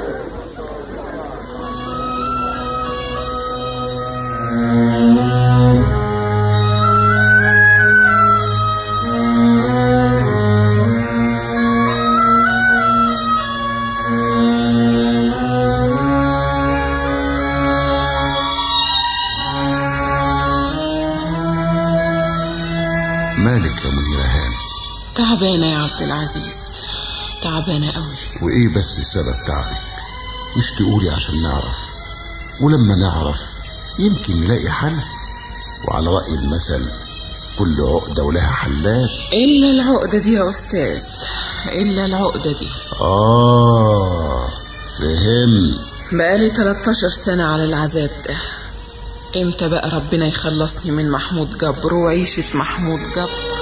مالك يا منيرة هانم تعبانة يا عبد العزيز تعبانة قوي وايه بس السبب تعبك مش تقولي عشان نعرف ولما نعرف يمكن نلاقي حل وعلى رأي المثل كل عقدة ولها حلال إلا العقدة دي يا أستاذ إلا العقدة دي آه فهم بقالي 13 سنة على العذاب ده امتى بقى ربنا يخلصني من محمود جبر وعيشة محمود جبر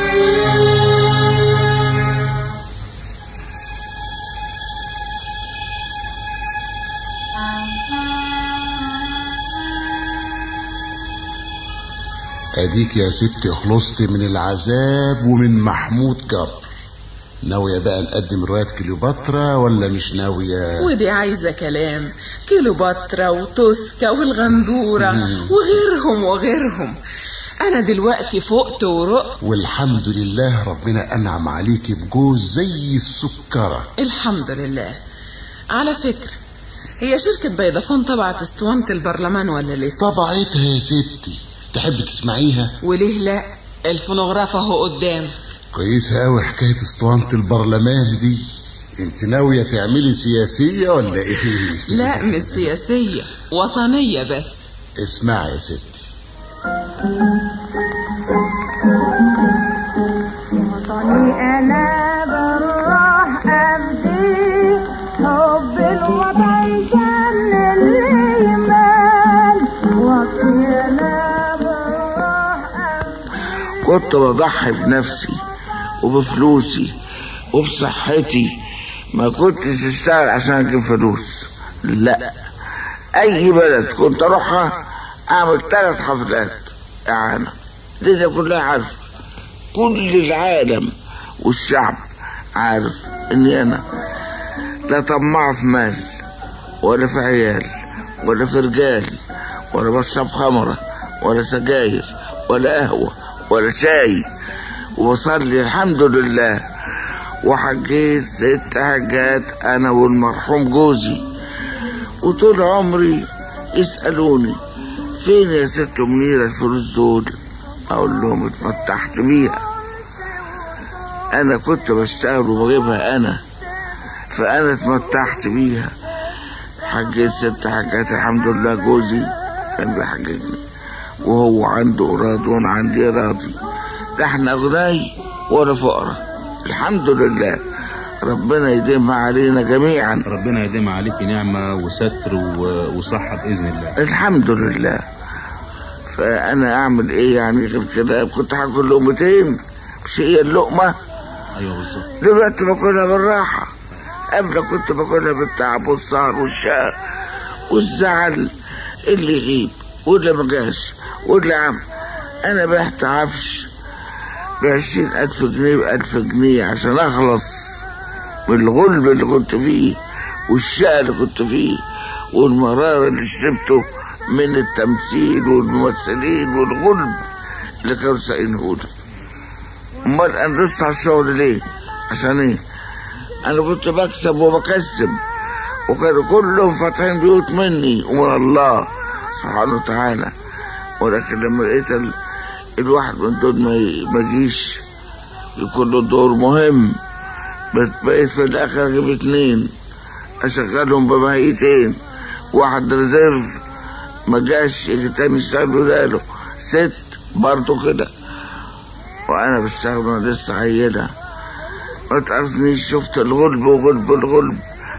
اديك يا ستي خلصت من العذاب ومن محمود جبر ناوية بقى نقدم رواية كليوباترا ولا مش ناوية ودي عايزة كلام كيلوباترا وتوسكا والغندورة وغيرهم وغيرهم أنا دلوقتي فقت ورقت والحمد لله ربنا أنعم عليك بجوز زي السكرة الحمد لله على فكرة هي شركة بيضافون طبعت اسطوانة البرلمان ولا لسه طبعتها يا ستي تحب تسمعيها وليه لا الفونوغراف اهو قدام كويسة أوي حكاية اسطوانة البرلمان دي انت ناوية تعملي سياسية ولا ايه لا مش سياسية وطنية بس اسمعي يا ستي وطني أنا بروح أبدي حب الوطن كان الإيمان وطني أنا بروح كنت بضحي بنفسي وبفلوسي وبصحتي ما كنتش اشتغل عشان اجيب فلوس لا اي بلد كنت اروحها اعمل ثلاث حفلات اعانه الدنيا كلها عارفه كل العالم والشعب عارف اني انا لا طماع في مال ولا في عيال ولا في رجال ولا بشرب خمره ولا سجاير ولا قهوه ولا شاي وبصلي الحمد لله وحجيت ست حاجات انا والمرحوم جوزي وطول عمري يسألوني فين يا ست منيرة الفلوس دول اقول لهم اتمتعت بيها انا كنت بشتغل وبجيبها انا فانا اتمتعت بيها حجيت ست حاجات الحمد لله جوزي كان بيحججني وهو عنده إراد وأنا عندي إرادي لا احنا أغنياء ولا فقراء الحمد لله ربنا يديمها علينا جميعا ربنا يديم عليك نعمة وستر و- وصحة بإذن الله الحمد لله فانا اعمل ايه يعني غير كده كنت هاكل لقمتين مش هي اللقمه أيوة بالظبط دلوقتي باكلها بالراحه قبل كنت باكلها بالتعب والسهر والشقى والزعل اللي يغيب واللي ما جاش واللي عم انا بعت عفش بعشرين ألف جنيه بألف جنيه عشان أخلص من الغلب اللي كنت فيه والشقى اللي كنت فيه والمرار اللي شربته من التمثيل والممثلين والغلب اللي كانوا سايقينهولي امال انا لسه على الشغل ليه عشان ايه انا كنت بكسب وبكسب وكانوا كلهم فاتحين بيوت مني ومن الله سبحانه وتعالى ولكن لما لقيت ال... الواحد من دول ما ي- ما يجيش يكون له دور مهم بت- بقيت في الاخر اجيب اتنين اشغلهم بميتين واحد ريزيرف ما جاش يجي تاني يشتغل بداله ست برضه كده وانا بشتغل وانا لسه عيلة ما تعرفنيش شفت الغلب وغلب الغلب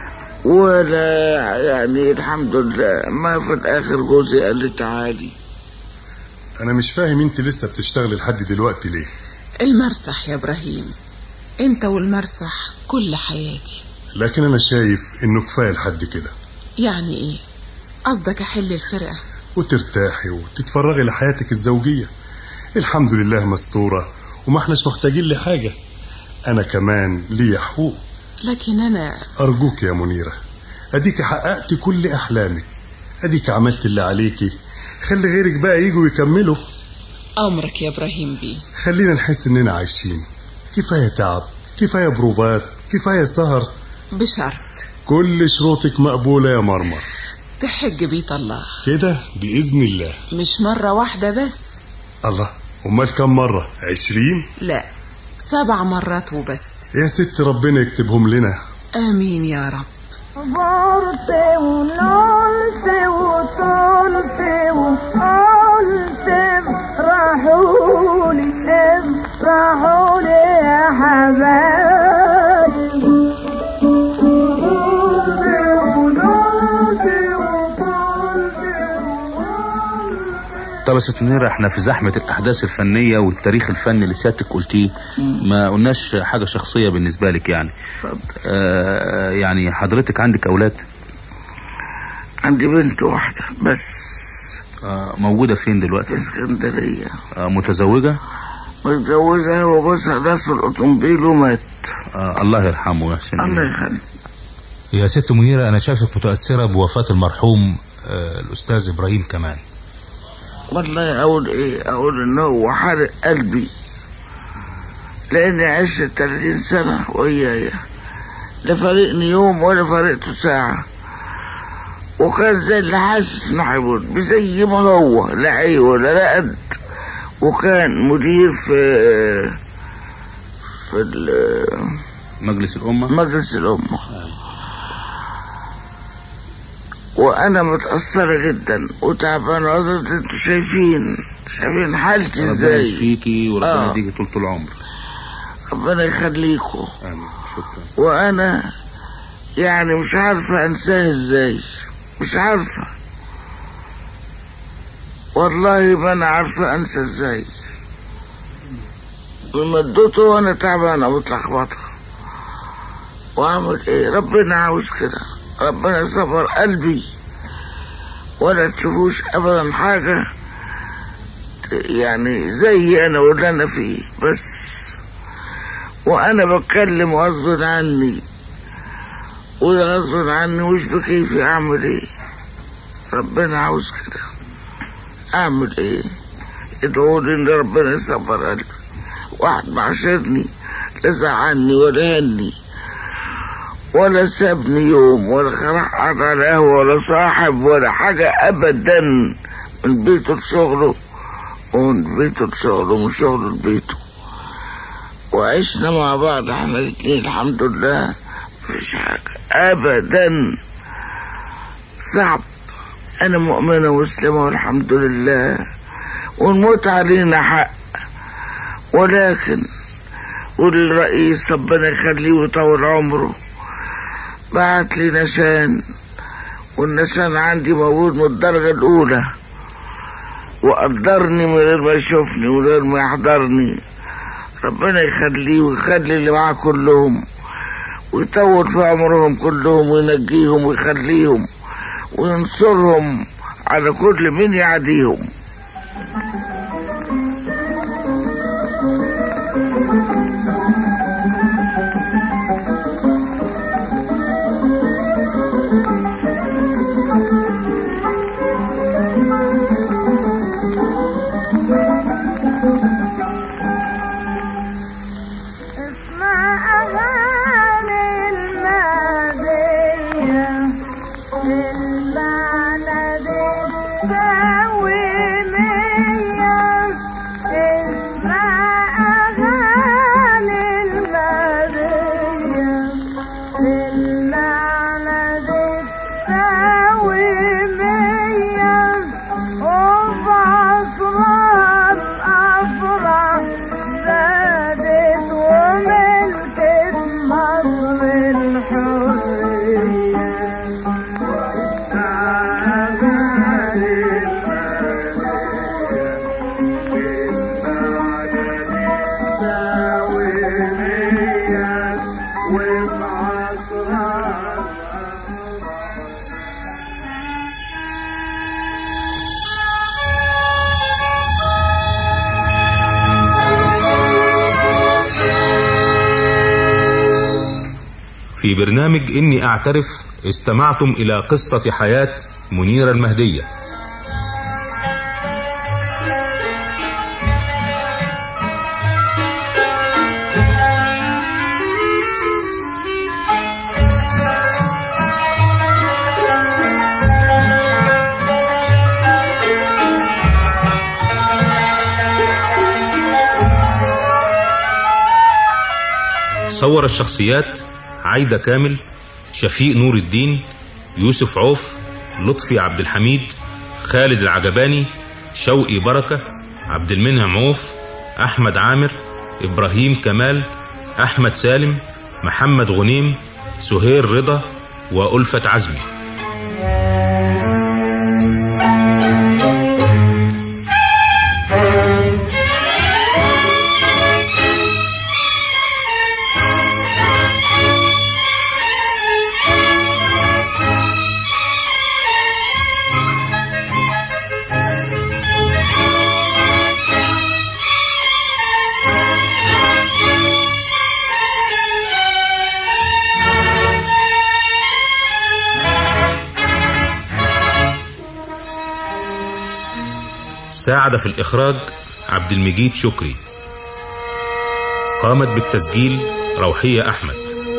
ولا يعني الحمد لله ما في الاخر جوزي قال لي تعالي انا مش فاهم انت لسه بتشتغلي لحد دلوقتي ليه المرسح يا إبراهيم أنت والمرسح كل حياتي لكن انا شايف انه كفايه لحد كده يعني إيه قصدك أحل الفرقة وترتاحي وتتفرغي لحياتك الزوجيه الحمد لله مستوره وما احناش محتاجين لحاجه انا كمان ليا حقوق لكن أنا ارجوك يا منيره اديك حققت كل احلامك اديك عملت اللي عليكي خلي غيرك بقى يجوا يكملوا أمرك يا إبراهيم بيه خلينا نحس اننا عايشين كفايه تعب كفايه بروفات كفايه سهر بشرط كل شروطك مقبوله يا مرمر تحج بيت الله كده باذن الله مش مرة واحدة بس الله امال كم مره عشرين لا سبع مرات وبس يا ست ربنا يكتبهم لنا آمين يا رب برت ونلت وطلت وقلت افرحولي افرحولي يا حبايبي طب يا ست منيرة احنا في زحمة الأحداث الفنية والتاريخ الفني اللي سيادتك قلتيه ما قلناش حاجة شخصية بالنسبة لك يعني آه يعني حضرتك عندك أولاد عندي بنت واحدة بس آه موجودة فين دلوقتي في اسكندرية آه متزوجة متجوزها وجوزها داس في الأوتومبيل ومات آه الله يرحمه ويحسن الله إليه. يخليك يا ست منيرة أنا شايفك متأثرة بوفاة المرحوم آه، الأستاذ إبراهيم كمال والله أقول إيه أقول إن هو حرق قلبي لأني عشت 30 سنة ويايا لا فارقني يوم ولا فارقته ساعة وكان زي اللي حاسس انه هيموت زي ما هو لا عي ولا لا قد وكان مدير في في ال- مجلس الأمة مجلس الأمة وأنا متأثرة جدا وتعبانة أظن انتوا شايفين شايفين حالتي ربنا ازاي يشفيكي وربنا آه. يديكي طول العمر ربنا يخليكم آمين شكرا وانا يعني مش عارفة انساه ازاي مش عارفة والله ما انا عارفة انسى ازاي مدته وانا تعبانة متلخبطة واعمل ايه ربنا عاوز كده ربنا يصبر قلبي ولا تشوفوش ابدا حاجة يعني زي انا واللي انا فيه بس وانا بتكلم غصب عني وغصب عني مش بكيفي اعمل ايه ربنا عاوز كده اعمل ايه ادعوا لي ان ربنا يصبر قلبي واحد معاشرني لا زعلني ولا هني ولا سابني يوم ولا خرج قعد على قهوة ولا صاحب ولا حاجة أبدا من بيته لشغله ومن بيته لشغله ومن شغله لبيته وعشنا مع بعض احنا الاتنين الحمد لله مفيش حاجة أبدا صعب أنا مؤمنة مسلمة والحمد لله والموت علينا حق ولكن والرئيس ربنا يخليه ويطول عمره بعت لي نشان والنشان عندي موجود من الدرجة الأولى وقدرني من غير ما يشوفني ومن غير ما يحضرني ربنا يخليه ويخلي اللي معاه كلهم ويطول في عمرهم كلهم وينجيهم ويخليهم وينصرهم على كل من يعديهم اسمع أغاني المادية البلد تساوي مية اسمع أغاني المادية البلد تساوي مية وبأسرار الأفراح زادت وملكت مصر الحرية في برنامج إني أعترف استمعتم إلى قصة حياة منيرة المهدية صور الشخصيات عايدة كامل شفيق نور الدين يوسف عوف لطفي عبد الحميد خالد العجباني شوقي بركة عبد المنعم عوف أحمد عامر إبراهيم كمال أحمد سالم محمد غنيم سهير رضا وألفة عزمي ساعد في الإخراج عبد المجيد شكري قامت بالتسجيل روحية أحمد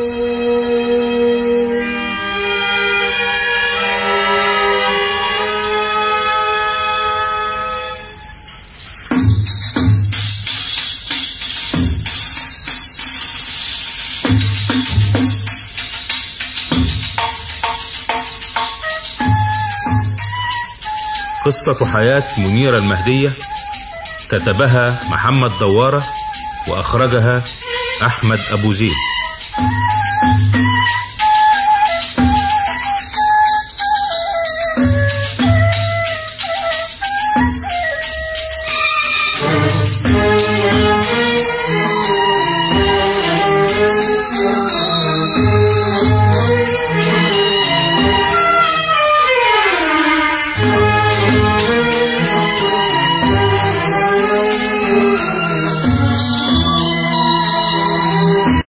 قصة حياة منيرة المهدية كتبها محمد دوارة وأخرجها أحمد أبو زيد